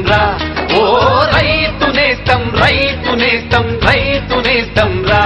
రా ఓ రైతు నేస్తం రైతు నేస్తం రైతు నేస్తం రా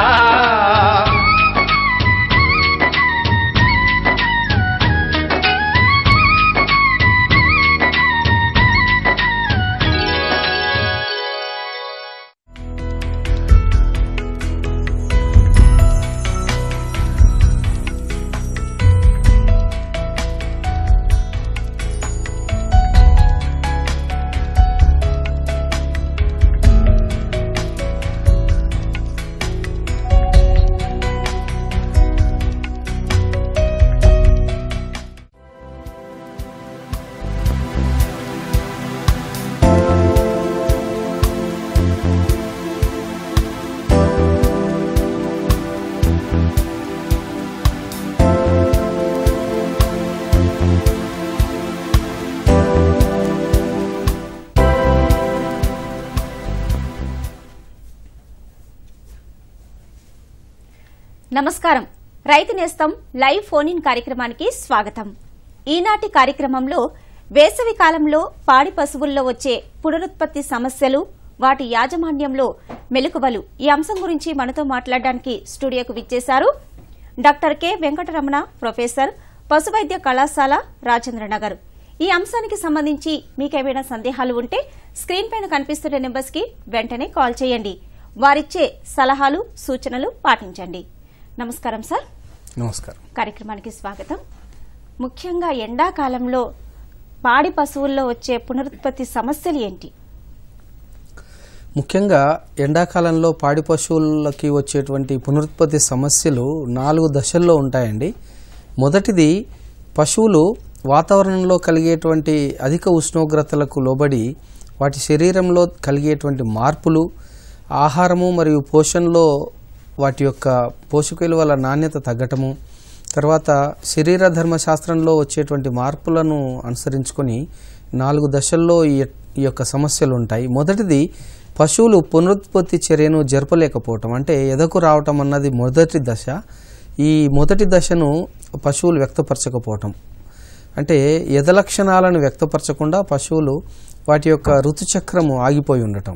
నమస్కారం రైతు నేస్తం లైవ్ ఫోన్ ఇన్ కార్యక్రమానికి స్వాగతం ఈనాటి కార్యక్రమంలో వేసవి కాలంలో పాడి పశువుల్లో వచ్చే పునరుత్పత్తి సమస్యలు వాటి యాజమాన్యంలో మెలకువలు ఈ అంశం గురించి మనతో మాట్లాడడానికి స్టూడియోకు విచ్చేశారు డాక్టర్ కె వెంకటరమణ ప్రొఫెసర్ పశువైద్య కళాశాల రాజేంద్రనగర్ ఈ అంశానికి సంబంధించి మీకేమైనా సందేహాలు ఉంటే స్క్రీన్ పైన కనిపిస్తున్న నెంబర్స్ కి వెంటనే కాల్ చేయండి వారిచ్చే సలహాలు సూచనలు పాటించండి నమస్కారం సార్ నమస్కారం కార్యక్రమానికి స్వాగతం ముఖ్యంగా ఎండాకాలంలో పాడి పశువుల్లో వచ్చే పునరుత్పత్తి సమస్యలు ఏంటి ముఖ్యంగా ఎండాకాలంలో పాడి పశువులకి వచ్చేటువంటి పునరుత్పత్తి సమస్యలు నాలుగు దశల్లో ఉంటాయండి మొదటిది పశువులు వాతావరణంలో కలిగేటువంటి అధిక ఉష్ణోగ్రతలకు లోబడి వాటి శరీరంలో కలిగేటువంటి మార్పులు ఆహారము మరియు పోషణలో వాటి యొక్క పోషక విలువల నాణ్యత తగ్గటము తర్వాత శరీర ధర్మశాస్త్రంలో వచ్చేటువంటి మార్పులను అనుసరించుకొని నాలుగు దశల్లో ఈ ఈ యొక్క సమస్యలు ఉంటాయి మొదటిది పశువులు పునరుత్పత్తి చర్యను జరపలేకపోవటం అంటే ఎదకు రావటం అన్నది మొదటి దశ ఈ మొదటి దశను పశువులు వ్యక్తపరచకపోవటం అంటే ఎద లక్షణాలను వ్యక్తపరచకుండా పశువులు వాటి యొక్క ఋతుచక్రము ఆగిపోయి ఉండటం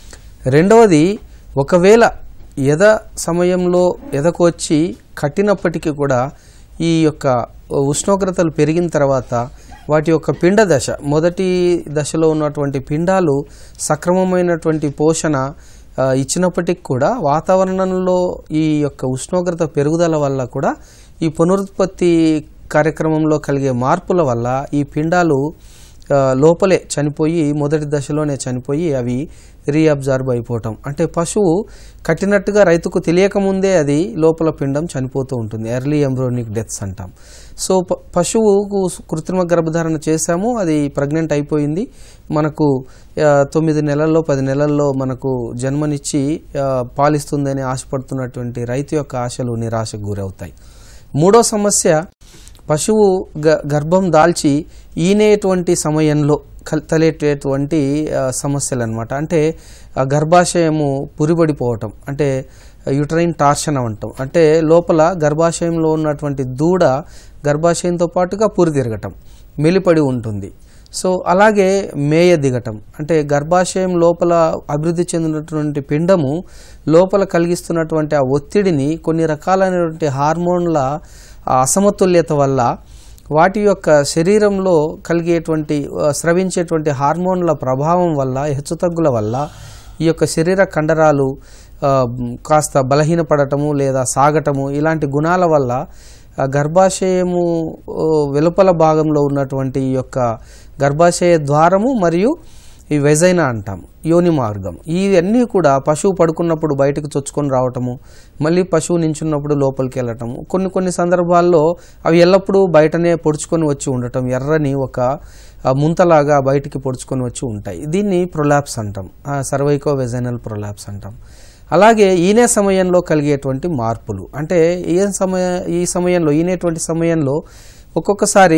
రెండవది ఒకవేళ ఎద సమయంలో ఎదకు వచ్చి కట్టినప్పటికీ కూడా ఈ యొక్క ఉష్ణోగ్రతలు పెరిగిన తర్వాత వాటి యొక్క పిండ దశ మొదటి దశలో ఉన్నటువంటి పిండాలు సక్రమమైనటువంటి పోషణ ఆ, ఇచ్చినప్పటికీ కూడా వాతావరణంలో ఈ యొక్క ఉష్ణోగ్రత పెరుగుదల వల్ల కూడా ఈ పునరుత్పత్తి కార్యక్రమంలో కలిగే మార్పుల వల్ల ఈ పిండాలు ఆ, లోపలే చనిపోయి మొదటి దశలోనే చనిపోయి అవి రీఅబ్జార్బ్ అయిపోవటం అంటే పశువు కట్టినట్టుగా రైతుకు తెలియకముందే అది లోపల పిండం చనిపోతూ ఉంటుంది ఎర్లీ ఎంబ్రోనిక్ డెత్స్ అంటాం సో ప- పశువుకు కృత్రిమ గర్భధారణ చేశాము అది ప్రెగ్నెంట్ అయిపోయింది మనకు ఆ, తొమ్మిది నెలల్లో పది నెలల్లో మనకు జన్మనిచ్చి ఆ, పాలిస్తుందని ఆశపడుతున్నటువంటి రైతు యొక్క ఆశలు నిరాశకు గురవుతాయి మూడో సమస్య పశువు గ- గర్భం దాల్చి ఈనేటువంటి సమయంలో కల్- తలేటటువంటి సమస్యలు అనమాట అంటే ఆ గర్భాశయము పురిబడిపోవటం అంటే యుటరైన్ టార్షన్ అంటాం అంటే లోపల గర్భాశయంలో ఉన్నటువంటి దూడ గర్భాశయంతో పాటుగా పురి తిరగటం మెలిపడి ఉంటుంది సో అలాగే మేయ దిగటం అంటే గర్భాశయం లోపల అభివృద్ధి చెందినటువంటి పిండము లోపల కలిగిస్తున్నటువంటి ఆ ఒత్తిడిని కొన్ని రకాలైనటువంటి హార్మోన్ల ఆ అసమతుల్యత వల్ల వాటి యొక్క శరీరంలో కలిగేటువంటి ఆ, స్రవించేటువంటి హార్మోన్ల ప్రభావం వల్ల హెచ్చుతగ్గుల వల్ల ఈ యొక్క శరీర కండరాలు ఆ, కాస్త బలహీనపడటము లేదా సాగటము ఇలాంటి గుణాల వల్ల ఆ గర్భాశయము ఓ, వెలుపల భాగంలో ఉన్నటువంటి ఈ యొక్క గర్భాశయ ద్వారము మరియు ఈ వెజైనా అంటాం యోని మార్గం ఇవన్నీ కూడా పశువు పడుకున్నప్పుడు బయటకు చొచ్చుకొని రావటము మళ్ళీ పశువు నించున్నప్పుడు లోపలికి వెళ్ళటము కొన్ని కొన్ని సందర్భాల్లో అవి ఎల్లప్పుడూ బయటనే పొడుచుకొని వచ్చి ఉండటం ఎర్రని ఒక ఆ, ముంతలాగా బయటికి పొడుచుకొని వచ్చి ఉంటాయి దీన్ని ప్రొలాప్స్ అంటాం సర్వైకో వెజైనల్ ప్రొలాప్స్ అంటాం అలాగే ఈనే సమయంలో కలిగేటువంటి మార్పులు అంటే ఈ సమయ ఈ సమయంలో ఈనేటువంటి సమయంలో ఒక్కొక్కసారి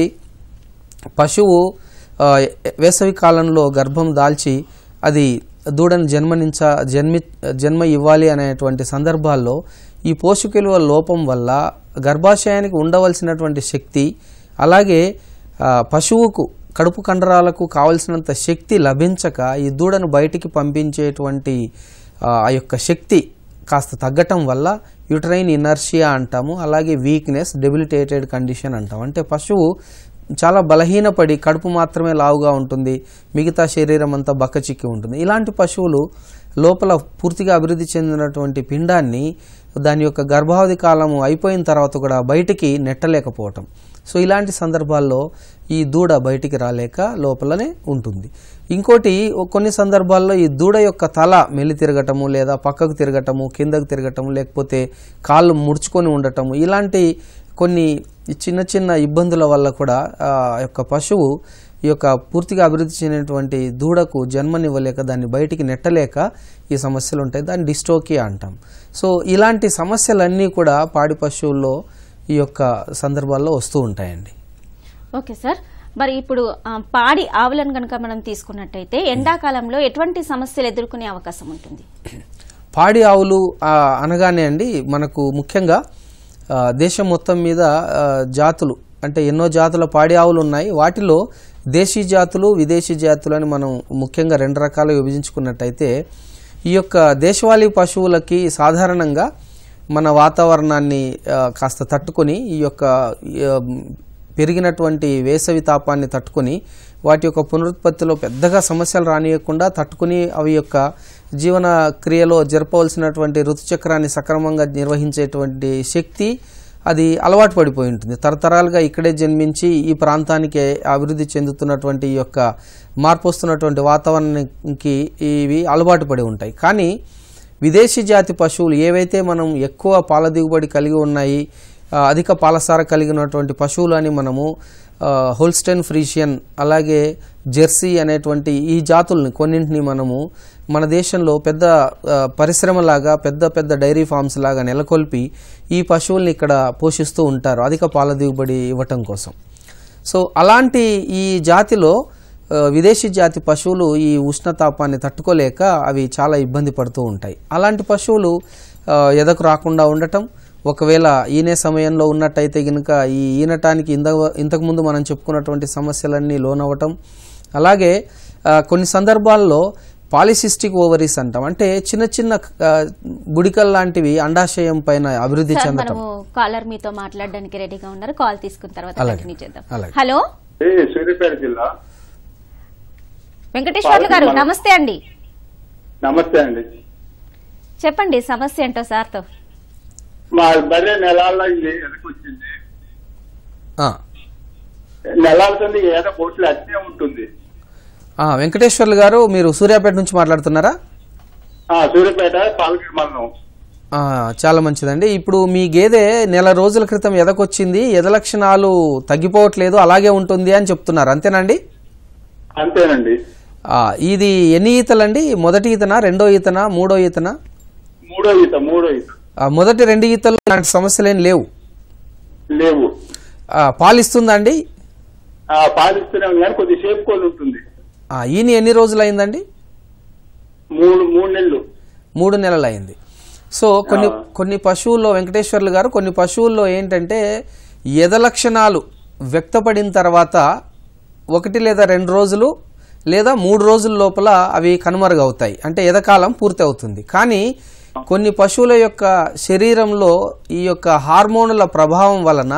పశువు ఆ, వేసవి కాలంలో గర్భం దాల్చి అది దూడను జన్మనించ జన్మి జన్మ ఇవ్వాలి అనేటువంటి సందర్భాల్లో ఈ పోషక విలువ లోపం వల్ల గర్భాశయానికి ఉండవలసినటువంటి శక్తి అలాగే ఆ, పశువుకు కడుపు కండరాలకు కావలసినంత శక్తి లభించక ఈ దూడను బయటికి పంపించేటువంటి ఆ ఆ యొక్క శక్తి కాస్త తగ్గటం వల్ల యూటరైన్ ఇనర్షియా అంటాము అలాగే వీక్నెస్ డెబిలిటేటెడ్ కండిషన్ అంటాం అంటే పశువు చాలా బలహీనపడి కడుపు మాత్రమే లావుగా ఉంటుంది మిగతా శరీరం అంతా బక్కచిక్కి ఉంటుంది ఇలాంటి పశువులు లోపల పూర్తిగా అభివృద్ధి చెందినటువంటి పిండాన్ని దాని యొక్క గర్భావధి కాలము అయిపోయిన తర్వాత కూడా బయటికి నెట్టలేకపోవటం సో ఇలాంటి సందర్భాల్లో ఈ దూడ బయటికి రాలేక లోపలనే ఉంటుంది ఇంకోటి ఓ- కొన్ని సందర్భాల్లో ఈ దూడ యొక్క తల మెల్లి తిరగటము లేదా పక్కకు తిరగటము కిందకు తిరగటము లేకపోతే కాళ్ళు ముడుచుకొని ఉండటము ఇలాంటి కొన్ని చిన్న చిన్న ఇబ్బందుల వల్ల కూడా ఆ యొక్క పశువు ఈ యొక్క పూర్తిగా అభివృద్ధి చెందినటువంటి దూడకు జన్మనివ్వలేక దాన్ని బయటికి నెట్టలేక ఈ సమస్యలు ఉంటాయి దాన్ని డిస్టోకియా అంటాం సో ఇలాంటి సమస్యలన్నీ కూడా పాడి పశువుల్లో ఈ యొక్క సందర్భాల్లో వస్తూ ఉంటాయండి ఓకే సార్ మరి ఇప్పుడు ఆ, పాడి ఆవులను కనుక మనం తీసుకున్నట్టయితే ఎండాకాలంలో ఎటువంటి సమస్యలు ఎదుర్కొనే అవకాశం ఉంటుంది పాడి ఆవులు ఆ, అనగానే అండి మనకు ముఖ్యంగా ఆ, దేశం మొత్తం మీద ఆ, జాతులు అంటే ఎన్నో జాతుల పాడి ఆవులు ఉన్నాయి వాటిలో దేశీ జాతులు విదేశీ జాతులు అని మనం ముఖ్యంగా రెండు రకాలుగా విభజించుకున్నట్టయితే ఈ యొక్క దేశవాళీ పశువులకి సాధారణంగా మన వాతావరణాన్ని ఆ, కాస్త తట్టుకొని ఈ యొక్క ఆ, పెరిగినటువంటి వేసవి తాపాన్ని తట్టుకొని వాటి యొక్క పునరుత్పత్తిలో పెద్దగా సమస్యలు రానియకుండా తట్టుకుని అవి యొక్క జీవన క్రియలో జరపవలసినటువంటి ఋతుచక్రాన్ని సక్రమంగా నిర్వహించేటువంటి శక్తి అది అలవాటు పడిపోయి ఉంటుంది తరతరాలుగా ఇక్కడే జన్మించి ఈ ప్రాంతానికి అభివృద్ధి చెందుతున్నటువంటి ఈ యొక్క మార్పు వస్తున్నటువంటి వాతావరణానికి ఇవి అలవాటు పడి ఉంటాయి కానీ విదేశీ జాతి పశువులు ఏవైతే మనం ఎక్కువ పాల దిగుబడి కలిగి ఉన్నాయి ఆ, అధిక పాలసార కలిగినటువంటి పశువులు అని మనము ఆ, హోల్స్టెన్ ఫ్రీషియన్ అలాగే జెర్సీ అనేటువంటి ఈ జాతుల్ని కొన్నింటిని మనము మన దేశంలో పెద్ద ఆ, పరిశ్రమలాగా పెద్ద పెద్ద డైరీ ఫార్మ్స్ లాగా నెలకొల్పి ఈ పశువుల్ని ఇక్కడ పోషిస్తూ ఉంటారు అధిక పాల దిగుబడి ఇవ్వటం కోసం సో అలాంటి ఈ జాతిలో ఆ, విదేశీ జాతి పశువులు ఈ ఉష్ణతాపాన్ని తట్టుకోలేక అవి చాలా ఇబ్బంది పడుతూ ఉంటాయి అలాంటి పశువులు ఆ, ఎదకు రాకుండా ఉండటం ఒకవేళ ఈనే సమయంలో ఉన్నట్టయితే కనుక ఈ ఈనటానికి ఇంత ఇంతకుముందు మనం చెప్పుకున్నటువంటి సమస్యలన్నీ లోనవ్వటం అలాగే ఆ, కొన్ని సందర్భాల్లో పాలిసిస్టిక్ ఓవరీస్ అంటాం అంటే చిన్న చిన్న ఆ, బుడికల్ లాంటివి అండాశయం పైన అభివృద్ధి సార్ చెందటం మనము కాలర్ మీతో మాట్లాడడానికి రెడీగా ఉన్నారు కాల్ తీసుకున్న తర్వాత అలాగే. కంటిన్యూ చేద్దాం అలాగే. హలో ఏ సూర్యాపేట జిల్లా వెంకటేశ్వర్లు గారు పార్వతి నమస్తే అండి నమస్తే అండి చెప్పండి సమస్య ఏంటో సార్తో మా బర్రె నెలాల్లో ఎదకొచ్చింది ఆ. నెలాల కింద ఏదో కోట్లు అట్నే ఉంటుంది ఆ, వెంకటేశ్వర్లు గారు మీరు సూర్యాపేట నుంచి మాట్లాడుతున్నారా ఆ సూర్యాపేట పాలకీడు మండలం ఆ, చాలా మంచిదండి ఇప్పుడు మీ గేదె నెల రోజుల క్రితం ఎదకొచ్చింది ఎద లక్షణాలు తగ్గిపోవట్లేదు అలాగే ఉంటుంది అని చెప్తున్నారు అంతేనండి అంతేనండి ఆ, ఇది ఎన్ని ఈతలండి మొదటి ఈతనా రెండో ఈతనా మూడో ఈతనా మూడో ఈత మూడో ఈత ఆ, మొదటి రెండు ఈతల్లో ఇలాంటి సమస్యలు ఏం లేవు లేవు ఆ, పాలిస్తుందా అండి ఆ పాలిస్తూనే ఉంది కానీ కొద్ది షేప్ కోల్ ఉంటుంది ఆ, ఈని ఎన్ని రోజులు అయిందండి మూడు మూడు నెలలు మూడు నెలలు అయింది సో కొన్ని ఆ. కొన్ని పశువుల్లో వెంకటేశ్వర్లు గారు కొన్ని పశువుల్లో ఏంటంటే ఎద లక్షణాలు వ్యక్తపడిన తర్వాత ఒకటి లేదా రెండు రోజులు లేదా మూడు రోజుల లోపల అవి కనుమరుగవుతాయి అంటే ఎదకాలం పూర్తి అవుతుంది కానీ కొన్ని పశువుల యొక్క శరీరంలో ఈ యొక్క హార్మోనుల ప్రభావం వలన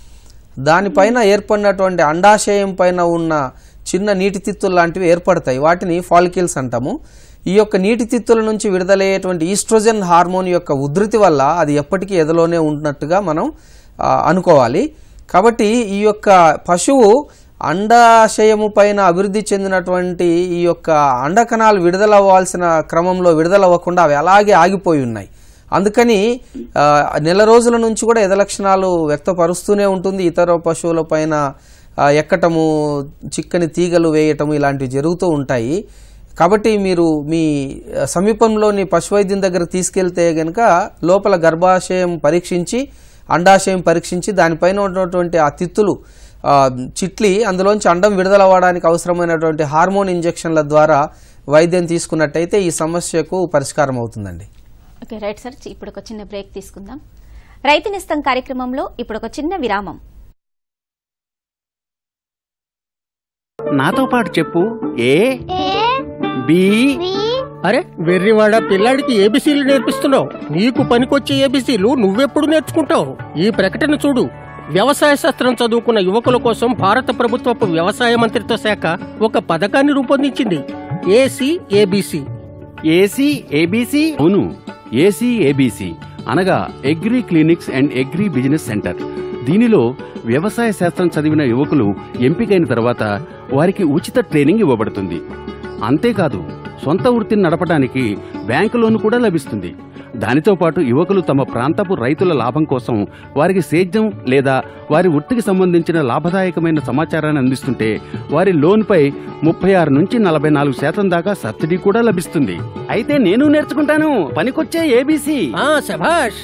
దానిపైన ఏర్పడినటువంటి అండాశయం పైన ఉన్న చిన్న నీటి తిత్తులు లాంటివి ఏర్పడతాయి వాటిని ఫాలికిల్స్ అంటాము ఈ యొక్క నీటి తిత్తుల నుంచి విడుదలయ్యేటువంటి ఈస్ట్రోజన్ హార్మోన్ యొక్క ఉధృతి వల్ల అది ఎప్పటికీ ఎదలోనే ఉన్నట్టుగా మనం ఆ, అనుకోవాలి కాబట్టి ఈ యొక్క పశువు అండాశయము పైన అభివృద్ధి చెందినటువంటి ఈ యొక్క అండకణాలు విడుదలవ్వాల్సిన క్రమంలో విడుదలవ్వకుండా అవి అలాగే ఆగిపోయి ఉన్నాయి అందుకని ఆ, నెల రోజుల నుంచి కూడా ఎద లక్షణాలు వ్యక్తపరుస్తూనే ఉంటుంది ఇతర పశువుల పైన ఆ, ఎక్కటము చిక్కని తీగలు వేయటము ఇలాంటివి జరుగుతూ ఉంటాయి కాబట్టి మీరు మీ ఆ, సమీపంలోని పశువైద్యం దగ్గర తీసుకెళ్తే గనక లోపల గర్భాశయం పరీక్షించి అండాశయం పరీక్షించి దానిపైన ఉన్నటువంటి ఆ తిత్తులు ఆ, చిట్లి అందులోంచి అండం విడుదలవ్వడానికి అవసరమైనటువంటి హార్మోన్ ఇంజెక్షన్ల ద్వారా వైద్యం తీసుకున్నట్టయితే ఈ సమస్యకు పరిష్కారం అవుతుందండి ఓకే రైట్ సార్ ఇప్పుడు ఒక చిన్న బ్రేక్ తీసుకుందాం రైతు నిస్తం కార్యక్రమంలో ఇప్పుడు ఒక చిన్న విరామం నాతో పాటు చెప్పు ఏ బి అరే వెర్రివాడ పిల్లాడికి ఏబిసీలు నేర్పిస్తున్నావు నీకు పనికొచ్చే ఏబిసీలు నువ్వెప్పుడు నేర్చుకుంటావు ఈ ప్రకటన చూడు వ్యవసాయ శాస్త్రం చదువుకున్న యువకుల కోసం భారత ప్రభుత్వపు వ్యవసాయ మంత్రిత్వ శాఖ ఒక పథకాన్ని రూపొందించింది ఏసీ ఏబిసి ఏసీ ఏబిసి అవును ఏసీ ఏబిసి అనగా agri clinics and agri business centre దీనిలో వ్యవసాయ శాస్త్రం చదివిన యువకులు ఎంపికైన తర్వాత వారికి ఉచిత ట్రైనింగ్ ఇవ్వబడుతుంది అంతేకాదు సొంత వృత్తిని నడపడానికి బ్యాంకు లోన్ కూడా లభిస్తుంది దానితో పాటు యువకులు తమ ప్రాంతపు రైతుల లాభం కోసం వారికి సేద్యం లేదా వారి వృత్తికి సంబంధించిన లాభదాయకమైన సమాచారాన్ని అందిస్తుంటే వారి లోన్పై ముప్పై ఆరు నుంచి నలభై నాలుగు శాతం దాకా సబ్సిడీ కూడా లభిస్తుంది అయితే నేను నేర్చుకుంటాను పనికొచ్చే ఏబీసీ ఆ శభాష్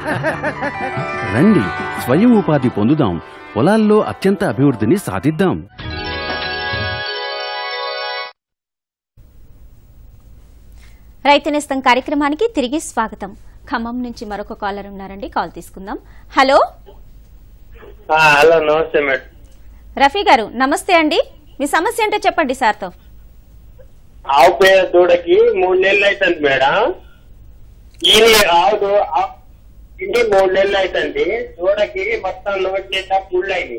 రండి స్వయం ఉపాధి పొందుదాం పొలాల్లో అత్యంత అభివృద్ధిని సాధిద్దాం రైతు నేస్తం కార్యక్రమానికి తిరిగి స్వాగతం ఖమ్మం నుంచి మరొక కాలర్ ఉన్నారండి కాల్ తీసుకుందాం హలో ఆ, హలో నమస్తే మేడం రఫీ గారు నమస్తే అండి మీ సమస్య ఏంటో చెప్పండి సార్తో ఆవు పేద దూడకి మూడు నెలలు అవుతుంది మేడం ఈయన ఆవు దూ- ఆవు ఇంటి మూడు నెలలు అవుతుంది దూడకి మొత్తం నోటి నిండా పుళ్ళు అయింది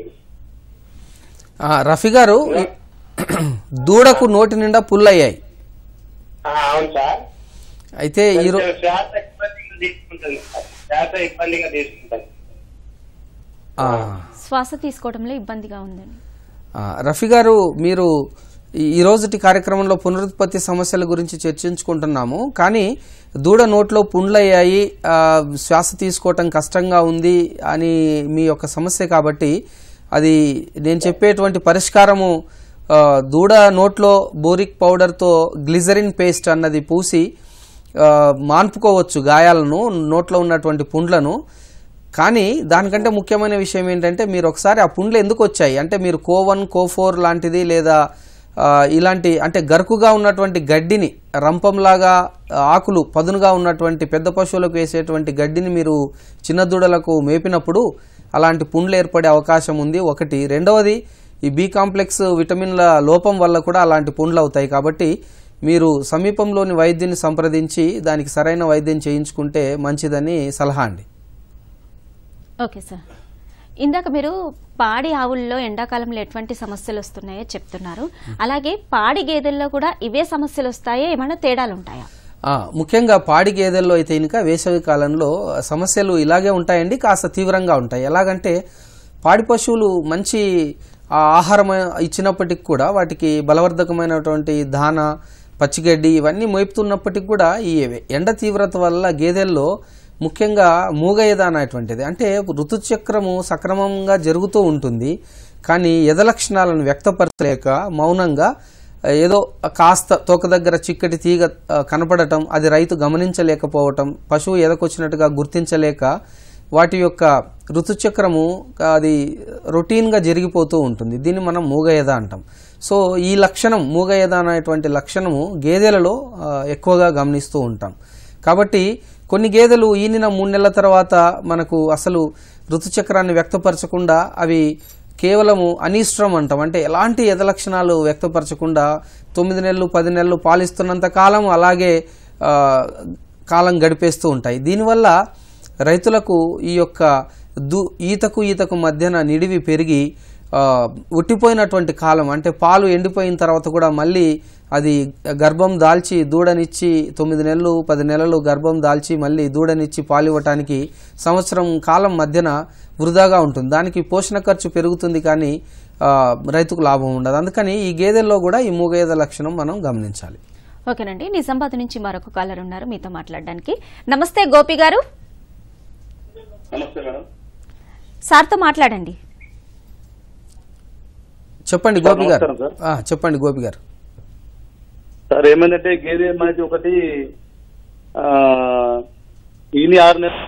ఆ, రఫీ గారు దూడకు నోటి నిండా పుల్లయ్యాయి ఆ, అవును సార్ అయితే ఈరో కొంచెం శ్వాస ఇబ్బందిగా తీసుకుంటుంది సార్ శ్వాస ఇబ్బందిగా తీసుకుంటుంది ఆ, శ్వాస తీసుకోవడంలో ఇబ్బందిగా ఉందండి ఆ, రఫీ గారు మీరు ఈ- ఈ రోజుటి కార్యక్రమంలో పునరుత్పత్తి సమస్యల గురించి చర్చించుకుంటున్నాము కానీ దూడ నోట్లో పుండ్లయ్యాయి ఆ, శ్వాస తీసుకోవటం కష్టంగా ఉంది అని మీ యొక్క సమస్య కాబట్టి అది నేను చెప్పేటువంటి పరిష్కారము ఆ, దూడ నోట్లో బోరిక్ పౌడర్తో గ్లిజరిన్ పేస్ట్ అన్నది పూసి ఆ, మాన్పుకోవచ్చు గాయాలను నోట్లో ఉన్నటువంటి పుండ్లను కానీ దానికంటే ముఖ్యమైన విషయం ఏంటంటే మీరు ఒకసారి ఆ పుండ్లు ఎందుకు వచ్చాయి అంటే మీరు కో వన్ కో ఫోర్ లాంటిది లేదా ఆ, ఇలాంటి అంటే గరుకుగా ఉన్నటువంటి గడ్డిని రంపంలాగా ఆ, ఆకులు పదునుగా ఉన్నటువంటి పెద్ద పశువులకు వేసేటువంటి గడ్డిని మీరు చిన్న దూడలకు మేపినప్పుడు అలాంటి పుండ్లు ఏర్పడే అవకాశం ఉంది ఒకటి రెండవది ఈ బి కాంప్లెక్స్ విటమిన్ల లోపం వల్ల కూడా అలాంటి పుండ్లు అవుతాయి కాబట్టి మీరు సమీపంలోని వైద్యుని సంప్రదించి దానికి సరైన వైద్యం చేయించుకుంటే మంచిదని సలహా అండి ఓకే సార్ ఇందాక మీరు పాడి ఆవుల్లో ఎండాకాలంలో ఎటువంటి సమస్యలు వస్తున్నాయో చెప్తున్నారు అలాగే పాడి గేదెల్లో కూడా ఇవే సమస్యలు వస్తాయా ఏమైనా తేడాలు ఉంటాయా ఆ, ముఖ్యంగా పాడి గేదెల్లో అయితే ఇంకా వేసవి కాలంలో సమస్యలు ఇలాగే ఉంటాయండి కాస్త తీవ్రంగా ఉంటాయి ఎలాగంటే పాడి పశువులు మంచి ఆ, ఆహారం ఇచ్చినప్పటికి కూడా వాటికి బలవర్ధకమైనటువంటి దాన పచ్చిగడ్డి ఇవన్నీ మేపుతున్నప్పటికి కూడా ఈ ఎండ తీవ్రత వల్ల గేదెల్లో ముఖ్యంగా మూగయద అనేటువంటిది అంటే ఋతుచక్రము సక్రమంగా జరుగుతూ ఉంటుంది కానీ ఎద లక్షణాలను వ్యక్తపరచలేక మౌనంగా ఏదో కాస్త తోక దగ్గర చిక్కటి తీగ ఆ, కనపడటం అది రైతు గమనించలేకపోవటం పశువు ఎదకొచ్చినట్టుగా గుర్తించలేక వాటి యొక్క ఋతుచక్రము అది రొటీన్గా జరిగిపోతూ ఉంటుంది దీన్ని మనం మూగయద అంటాం సో ఈ లక్షణం మూగయద అనేటువంటి లక్షణము గేదెలలో ఆ, ఎక్కువగా గమనిస్తూ ఉంటాం కాబట్టి కొన్ని గేదెలు ఈనిన మూడు నెలల తర్వాత మనకు అసలు ఋతుచక్రాన్ని వ్యక్తపరచకుండా అవి కేవలము అనీస్ట్రం అంటాం అంటే ఎలాంటి ఎద లక్షణాలు వ్యక్తపరచకుండా తొమ్మిది నెలలు పది నెలలు పాలిస్తున్నంత కాలం అలాగే ఆ, కాలం గడిపేస్తూ ఉంటాయి దీనివల్ల రైతులకు ఈ యొక్క దు ఈతకు ఈతకు మధ్యన నిడివి పెరిగి ఆ, ఉట్టిపోయినటువంటి కాలం అంటే పాలు ఎండిపోయిన తర్వాత కూడా మళ్ళీ అది గర్భం దాల్చి దూడనిచ్చి తొమ్మిది నెలలు పది నెలలు గర్భం దాల్చి మళ్ళీ దూడనిచ్చి పాలు ఇవ్వటానికి సంవత్సరం కాలం మధ్యన వృధాగా ఉంటుంది దానికి పోషణ ఖర్చు పెరుగుతుంది కానీ ఆ, రైతుకు లాభం ఉండదు అందుకని ఈ గేదెల్లో కూడా ఈ మూగేద లక్షణం మనం గమనించాలి ఓకేనండి నిజామాబాద్ నుంచి మరొక కాలర్ ఉన్నారు మీతో మాట్లాడడానికి నమస్తే గోపి గారు నమస్తే మేడం సార్తో మాట్లాడండి చెప్పండి గోపి గారు నమస్కారం సార్. ఆ, చెప్పండి గోపి గారు సార్ ఏమైందంటే గేదె మనకి ఒకటి ఆ, ఈని ఆరు నెలలు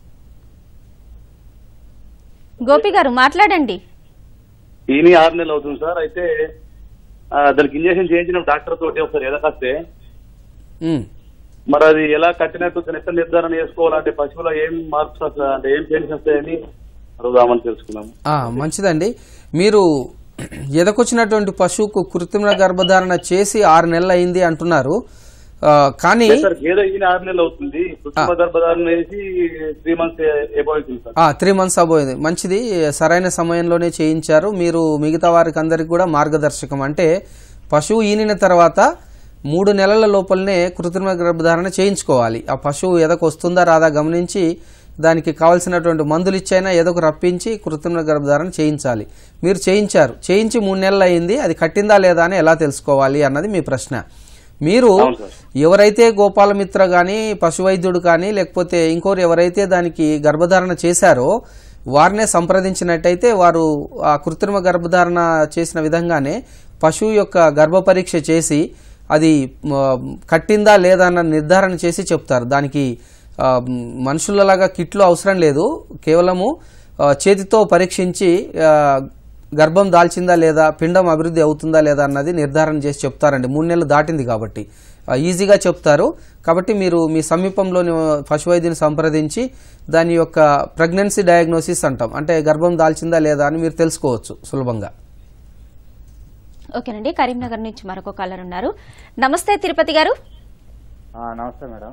గోపి గారు మాట్లాడండి ఈని ఆరు నెలలు అవుతుంది సార్ అయితే ఆ, దానికి ఇంజక్షన్ చేయించిన డాక్టర్ తోటి ఒకసారి ఎదకొస్తే ఉమ్. మరి అది ఎలా కట్టినట్టు దాన్ని ఎట్లా నిర్ధారణ చేసుకోవాలంటే పశువులో ఏం మార్క్స్ వస్తాయి అంటే ఏం చేంజెస్ వస్తాయని అడుగుదామని తెలుసుకున్నాము ఆ, మంచిదండి మీరు ఎదకొచ్చినటువంటి పశువుకు కృత్రిమ గర్భధారణ చేసి ఆరు నెలలు అయింది అంటున్నారు ఆ, కానీ సార్ గేదె ఈయన ఆరు నెలలు అవుతుంది కృత్రిమ గర్భధారణ వేసి త్రీ మంత్స్ ఎబో అవుతుంది సార్ త్రీ మంత్స్ అబోయింది మంచిది సరైన సమయంలోనే చేయించారు మీరు మిగతా వారికి అందరికి కూడా మార్గదర్శకం అంటే పశువు ఈనిన తర్వాత మూడు నెలల లోపలనే కృత్రిమ గర్భధారణ చేయించుకోవాలి ఆ పశువు ఎదకు వస్తుందా రాదా గమనించి దానికి కావాల్సినటువంటి మందులు ఇచ్చైనా ఎదకు రప్పించి కృత్రిమ గర్భధారణ చేయించాలి మీరు చేయించారు చేయించి మూడు నెలలు అయింది అది కట్టిందా లేదా అని ఎలా తెలుసుకోవాలి అన్నది మీ ప్రశ్న మీరు అవును సార్. ఎవరైతే గోపాలమిత్ర కానీ పశువైద్యుడు కానీ లేకపోతే ఇంకోరు ఎవరైతే దానికి గర్భధారణ చేశారో వారినే సంప్రదించినట్టయితే వారు ఆ కృత్రిమ గర్భధారణ చేసిన విధంగానే పశువు యొక్క గర్భ పరీక్ష చేసి అది మ, కట్టిందా లేదా అన్న నిర్ధారణ చేసి చెప్తారు దానికి ఆ, మనుషులలాగా కిట్లు అవసరం లేదు కేవలము ఆ, చేతితో పరీక్షించి ఆ, గర్భం దాల్చిందా లేదా పిండం అభివృద్ధి అవుతుందా లేదా అన్నది నిర్ధారణ చేసి చెప్తారండి మూడు నెలలు దాటింది కాబట్టి ఆ, ఈజీగా చెప్తారు కాబట్టి మీరు మీ సమీపంలోని పశువైద్యుని సంప్రదించి దాని యొక్క ప్రెగ్నెన్సీ డయాగ్నోసిస్ అంటాం అంటే గర్భం దాల్చిందా లేదా అని మీరు తెలుసుకోవచ్చు సులభంగా ఓకేనండి కరీంనగర్ నుంచి మరొక కాలర్ ఉన్నారు నమస్తే తిరుపతి గారు నమస్తే మేడం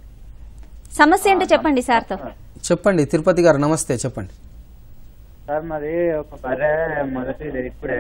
సమస్య ఏంటో చెప్పండి సార్తో చెప్పండి తిరుపతి గారు నమస్తే చెప్పండి సార్ మాది ఒక బర్రె మొదటిది ఇప్పుడే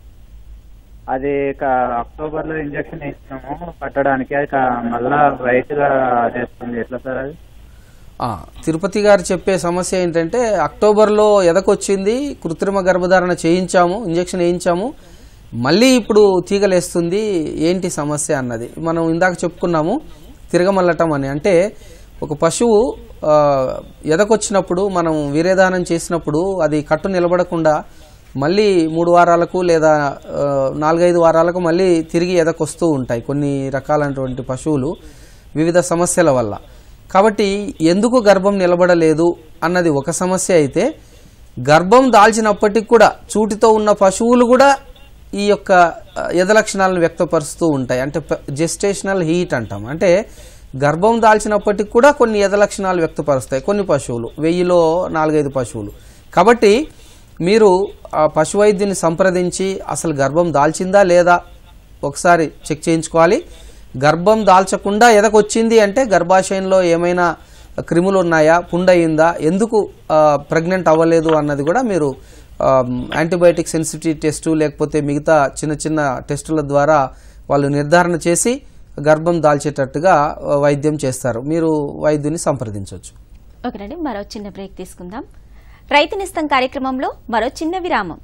అది ఇక అక్టోబర్ లో ఇంజక్షన్ ఇచ్చినాము కట్టడానికి అది కా- మళ్ళా వైట్ గా చేస్తుంది ఎట్లా సార్ అది ఆ, తిరుపతి గారు చెప్పే సమస్య ఏంటంటే అక్టోబర్లో ఎదకొచ్చింది కృత్రిమ గర్భధారణ చేయించాము ఇంజెక్షన్ వేయించాము మళ్ళీ ఇప్పుడు తీగలేస్తుంది ఏంటి సమస్య అన్నది మనం ఇందాక చెప్పుకున్నాము తిరగమల్లటం అని అంటే ఒక పశువు ఆ, ఎదకొచ్చినప్పుడు మనం వీర్యదానం చేసినప్పుడు అది కట్టు నిలబడకుండా మళ్ళీ మూడు వారాలకు లేదా ఆ, నాలుగైదు వారాలకు మళ్ళీ తిరిగి ఎదకొస్తూ ఉంటాయి కొన్ని రకాలైనటువంటి పశువులు వివిధ సమస్యల వల్ల కాబట్టి ఎందుకు గర్భం నిలబడలేదు అన్నది ఒక సమస్య అయితే గర్భం దాల్చినప్పటికి కూడా చూటితో ఉన్న పశువులు కూడా ఈ యొక్క ఆ, ఎద లక్షణాలను వ్యక్తపరుస్తూ ఉంటాయి అంటే జెస్టేషనల్ హీట్ అంటాం అంటే గర్భం దాల్చినప్పటికి కూడా కొన్ని ఎద లక్షణాలు వ్యక్తపరుస్తాయి కొన్ని పశువులు వెయ్యిలో నాలుగైదు పశువులు కాబట్టి మీరు ఆ పశువైద్యుని సంప్రదించి అసలు గర్భం దాల్చిందా లేదా ఒకసారి చెక్ చేయించుకోవాలి గర్భం దాల్చకుండా ఎదకొచ్చింది అంటే గర్భాశయంలో ఏమైనా క్రిములు ఉన్నాయా పుండయిందా ఎందుకు ప్రెగ్నెంట్ అవ్వలేదు అన్నది కూడా మీరు యాంటీబయాటిక్ సెన్సిటివ్ టెస్టు లేకపోతే మిగతా చిన్న చిన్న టెస్టుల ద్వారా వాళ్ళు నిర్ధారణ చేసి గర్భం దాల్చేటట్టుగా ఆ, వైద్యం చేస్తారు మీరు వైద్యుని సంప్రదించవచ్చు ఓకేనండి మరో చిన్న బ్రేక్ తీసుకుందాం రైతునిస్తం కార్యక్రమంలో మరో చిన్న విరామం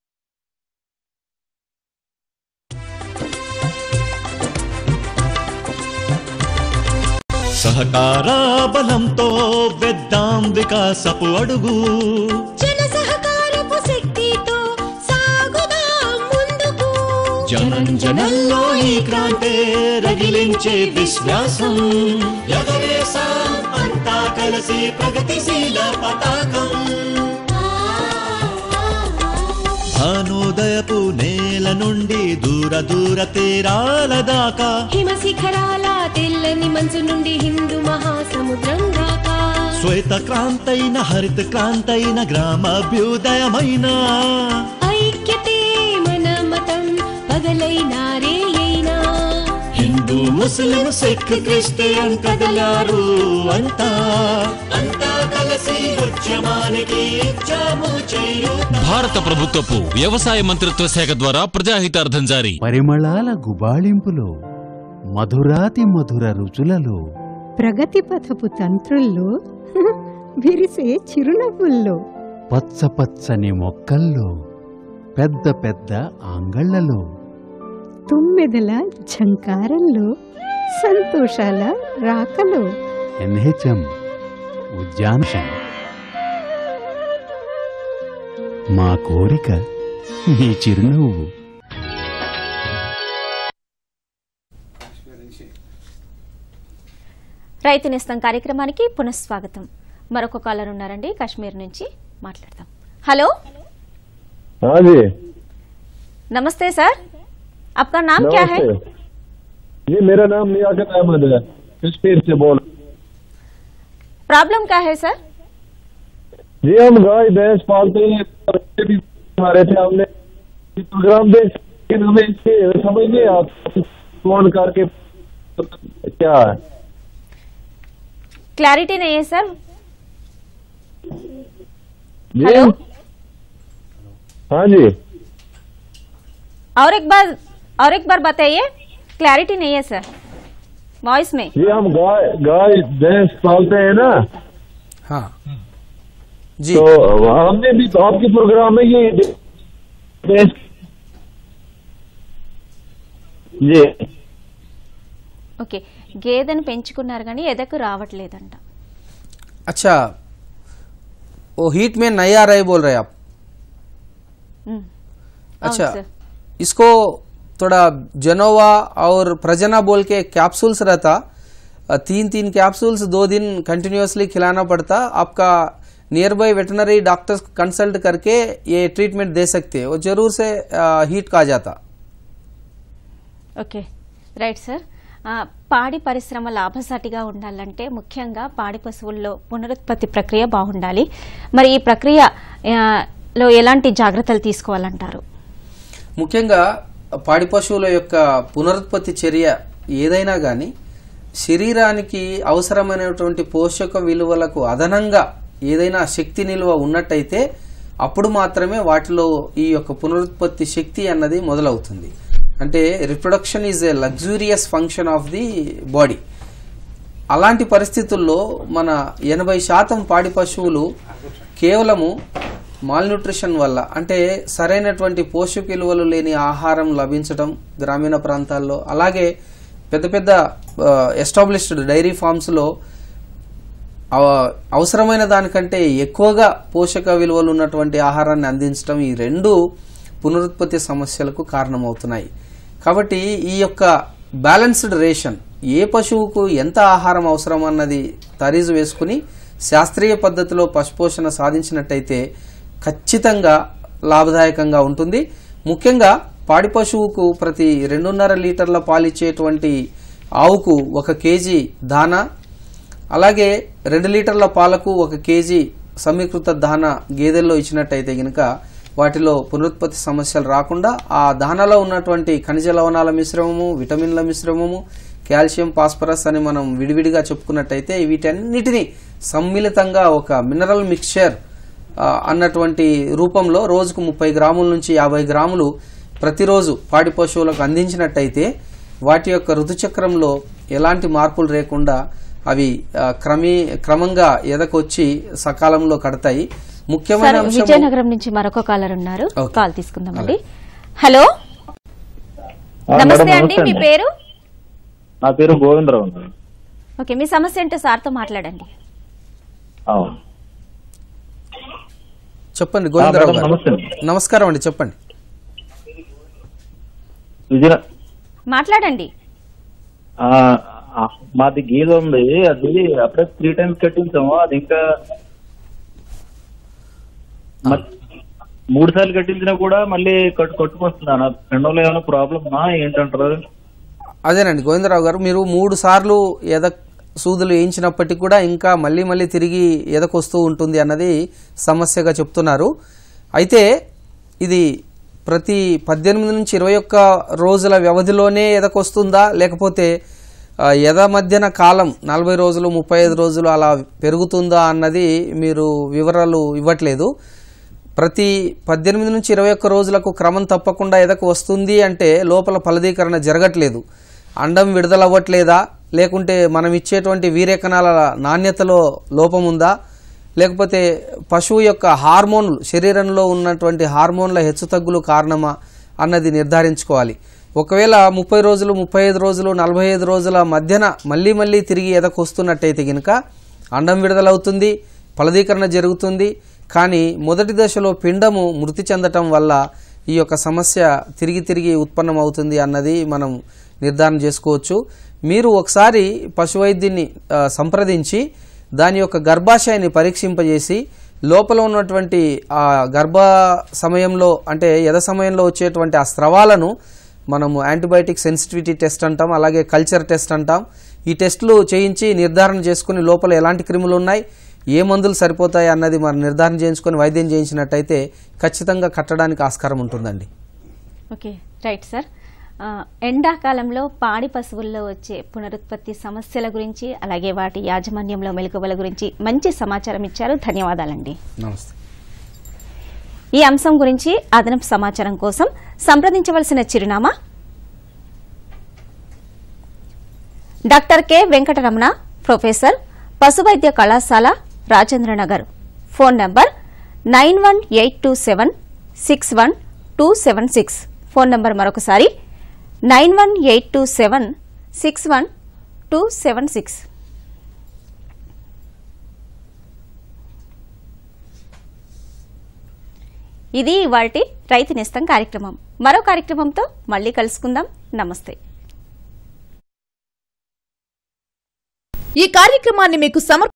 సహకార బలంతో వెద్దాం వికాసపు అడుగు జన సహకారపు శక్తితో సాగుదాం ముందుకు జనం జనంలో ఈ క్రాంతే రగిలించే విశ్వాసం ఎగరేసాం అంతా కలిసి ప్రగతిశీల పతాకం భానోదయపు నేల నుండి దూర దూర తీరాల దాకా హిమ శిఖరాల తెల్లని మంచు నుండి హిందూ మహాసముద్రం దాకా శ్వేత క్రాంతైన హరిత క్రాంతైన గ్రామాభ్యుదయమైన ఐక్యతే మన మతం పగలైనా రేయైనా హిందూ ముస్లిం సిక్ క్రిస్టియన్ కదలారు అంతా అంతా కలిసి ఉద్యమానికి ఇచ్చాము చేయూత భారత ప్రభుత్వపు వ్యవసాయ మంత్రిత్వ శాఖ ద్వారా ప్రజాహితార్థం జారీ పరిమళాల గుబాళింపులో మధురాతి మధుర రుచులలో ప్రగతి పథపు తంత్రుల్లో విరిసే చిరునవ్వుల్లో పచ్చ పచ్చని మొక్కల్లో పెద్ద పెద్ద ఆంగళ్లలో తుమ్మెదల ఝంకారంలో సంతోషాల రాకలో ఎన్హెచ్ఎం ఉద్యానశం మా కోరిక మీ చిరునవ్వు రైతునిస్తం కార్యక్రమానికి పునఃస్వాగతం మరొక కాలర్ ఉన్నారండి కాశ్మీర్ నుంచి మాట్లాడదాం హలో हाँ जी नमस्ते सर आपका नाम क्या है नमस्ते। जी मेरा नाम लियाकत अहमद है कश्मीर से बोल प्रॉब्लम क्या है सर जी हम गाय भैंस पालते हैं बच्चे भी हमारे थे हमने ये प्रोग्राम देख लेकिन हमें इसके समझ नहीं आप फोन करके क्या है क्लैरिटी नहीं है सर जी हेलो हाँ जी और एक बार और एक बार बताइए क्लैरिटी नहीं है सर वॉइस में जी हम गाय गाय भैंस पालते हैं ना हाँ जी तो हमने भी आपके प्रोग्राम में ये भैंस जी ఓకే గేదెను పెంచుకున్నారు కానీ ఎదకు రావట్లేదంట अच्छा वो हीट में नहीं आ रहे बोल रहे आप ఉమ్. अच्छा అవును సార్ इसको थोड़ा जनोवा और प्रजना बोल के कैप्सूल्स रहता अ, तीन तीन कैप्सूल्स दो दिन कंटिन्यूसली खिलाना पड़ता आपका near by veterinary doctors consult करके ये ट्रीटमेंट दे सकते हैं वो जरूर से हीट का जाता ఓకే రైట్ సార్ ఆ, పాడి పరిశ్రమ లాభసాటిగా ఉండాలంటే ముఖ్యంగా పాడి పశువుల్లో పునరుత్పత్తి ప్రక్రియ బాగుండాలి మరి ఈ ప్రక్రియ ఆ, లో ఎలాంటి జాగ్రత్తలు తీసుకోవాలంటారు ముఖ్యంగా పాడి పశువుల యొక్క పునరుత్పత్తి చర్య ఏదైనా కానీ శరీరానికి అవసరమైనటువంటి పోషక విలువలకు అదనంగా ఏదైనా శక్తి నిల్వ ఉన్నట్టయితే అప్పుడు మాత్రమే వాటిలో ఈ యొక్క పునరుత్పత్తి శక్తి అన్నది మొదలవుతుంది అంటే reproduction is a luxurious function of the body అలాంటి పరిస్థితుల్లో మన ఎనభై శాతం పాడి పశువులు కేవలము మాల్న్యూట్రిషన్ వల్ల అంటే సరైనటువంటి పోషక విలువలు లేని ఆహారం లభించడం గ్రామీణ ప్రాంతాల్లో అలాగే పెద్ద పెద్ద ఎస్టాబ్లిష్డ్ డైరీ ఫార్మ్స్లో అవ- అవసరమైన దానికంటే ఎక్కువగా పోషక విలువలు ఉన్నటువంటి ఆహారాన్ని అందించడం ఈ రెండు పునరుత్పత్తి సమస్యలకు కారణమవుతున్నాయి కాబట్టి ఈ యొక్క బ్యాలెన్స్డ్ రేషన్ ఏ పశువుకు ఎంత ఆహారం అవసరం అన్నది తరీజు వేసుకుని శాస్త్రీయ పద్ధతిలో పశుపోషణ సాధించినట్టయితే ఖచ్చితంగా లాభదాయకంగా ఉంటుంది ముఖ్యంగా పాడి పశువుకు ప్రతి రెండున్నర లీటర్ల పాలిచ్చేటువంటి ఆవుకు ఒక కేజీ దానా అలాగే రెండు లీటర్ల పాలకు ఒక కేజీ సమీకృత దాన గేదెల్లో ఇచ్చినట్టయితే గనుక వాటిలో పునరుత్పత్తి సమస్యలు రాకుండా ఆ దానాలో ఉన్నటువంటి ఖనిజ లవణాల మిశ్రమము విటమిన్ల మిశ్రమము కాల్షియం ఫాస్ఫరస్ అని మనం విడివిడిగా చెప్పుకున్నట్టయితే వీటన్నిటిని సమ్మిళితంగా ఒక మినరల్ మిక్చర్ ఆ, అన్నటువంటి రూపంలో రోజుకు ముప్పై గ్రాముల నుంచి యాభై గ్రాములు ప్రతిరోజు పాడి పశువులకు అందించినట్టయితే వాటి యొక్క ఋతుచక్రంలో ఎలాంటి మార్పులు లేకుండా అవి ఆ, క్రమీ క్రమంగా ఎదకొచ్చి సకాలంలో కడతాయి ముఖ్యమైన సార్ అంశం విజయనగరం నుంచి మరొక కాలర్ ఉన్నారు ఓకే. కాల్ తీసుకుందామండి హలో ఆ, నమస్తే మేడం, అండి నమస్తే మీ అండి. పేరు నా పేరు గోవిందరావు అండి. ఓకే మీ సమస్య ఏంటో సార్తో మాట్లాడండి అవును చెప్పండి గోవిందరావు మేడం, గారు నమస్తే అండి. నమస్కారం అండి చెప్పండి విజయ మాట్లాడండి ఆ, ఆ, మాది గీత ఉంది అది అప్పుడే త్రీ టైమ్స్ కట్టించాము అది ఇంకా మ- మూడు సార్లు కట్టించినా కూడా మళ్ళీ కట్టు కట్టుకొస్తున్నాను రెండోలో ఏమైనా ప్రాబ్లమా ఏంటంటారు అదేనండి గోవిందరావు గారు మీరు మూడు సార్లు ఎద సూదులు వేయించినప్పటికీ కూడా ఇంకా మళ్ళీ మళ్ళీ తిరిగి ఎదకొస్తూ ఉంటుంది అన్నది సమస్యగా చెప్తున్నారు అయితే ఇది ప్రతి పద్దెనిమిది నుంచి ఇరవై ఒక్క రోజుల వ్యవధిలోనే ఎదకొస్తుందా లేకపోతే ఆ, ఎద మధ్యన కాలం నలభై రోజులు ముప్పై ఐదు రోజులు అలా పెరుగుతుందా అన్నది మీరు వివరాలు ఇవ్వట్లేదు ప్రతి పద్దెనిమిది నుంచి ఇరవై ఒక్క రోజులకు క్రమం తప్పకుండా ఎదకు వస్తుంది అంటే లోపల ఫలదీకరణ జరగట్లేదు అండం విడుదలవ్వట్లేదా లేకుంటే మనం ఇచ్చేటువంటి వీర్యకణాల నాణ్యతలో లోపం ఉందా లేకపోతే పశువు యొక్క హార్మోన్లు శరీరంలో ఉన్నటువంటి హార్మోన్ల హెచ్చుతగ్గులు కారణమా అన్నది నిర్ధారించుకోవాలి ఒకవేళ ముప్పై రోజులు ముప్పై ఐదు రోజులు నలభై ఐదు రోజుల మధ్యన మళ్ళీ మళ్ళీ తిరిగి ఎదకొస్తున్నట్టయితే గనుక అండం విడుదలవుతుంది ఫలదీకరణ జరుగుతుంది కానీ మొదటి దశలో పిండము మృతి చెందటం వల్ల ఈ యొక్క సమస్య తిరిగి తిరిగి ఉత్పన్నమవుతుంది అన్నది మనం నిర్ధారణ చేసుకోవచ్చు మీరు ఒకసారి పశువైద్యుని ఆ, సంప్రదించి దాని యొక్క గర్భాశయాన్ని పరీక్షింపజేసి లోపల ఉన్నటువంటి ఆ గర్భ సమయంలో అంటే ఎద సమయంలో వచ్చేటువంటి ఆ స్రవాలను మనము యాంటీబయాటిక్ సెన్సిటివిటీ టెస్ట్ అంటాం అలాగే కల్చర్ టెస్ట్ అంటాం ఈ టెస్టులు చేయించి నిర్ధారణ చేసుకుని లోపల ఎలాంటి క్రిములు ఉన్నాయి ఏ మందులు సరిపోతాయి అన్నది మనం నిర్ధారణ చేయించుకొని వైద్యం చేయించినట్టయితే ఖచ్చితంగా కట్టడానికి ఆస్కారం ఉంటుందండి ఓకే రైట్ సార్ ఆ, ఎండాకాలంలో పాడి పశువుల్లో వచ్చే పునరుత్పత్తి సమస్యల గురించి అలాగే వాటి యాజమాన్యంలో మెలకువల గురించి మంచి సమాచారం ఇచ్చారు ధన్యవాదాలండి నమస్తే ఈ అంశం గురించి అదనపు సమాచారం కోసం సంప్రదించవలసిన చిరునామా డాక్టర్ కె వెంకటరమణ ప్రొఫెసర్ పశువైద్య కళాశాల Rajendranagar phone number nine one eight two seven six one two seven six phone number మరొకసారి nine one eight two seven six one two seven six ఇది ఇవాల్టి రైతు నేస్తం కార్యక్రమం మరో కార్యక్రమంతో మళ్ళీ కలుసుకుందాం నమస్తే ఈ కార్యక్రమాన్ని మీకు సమర్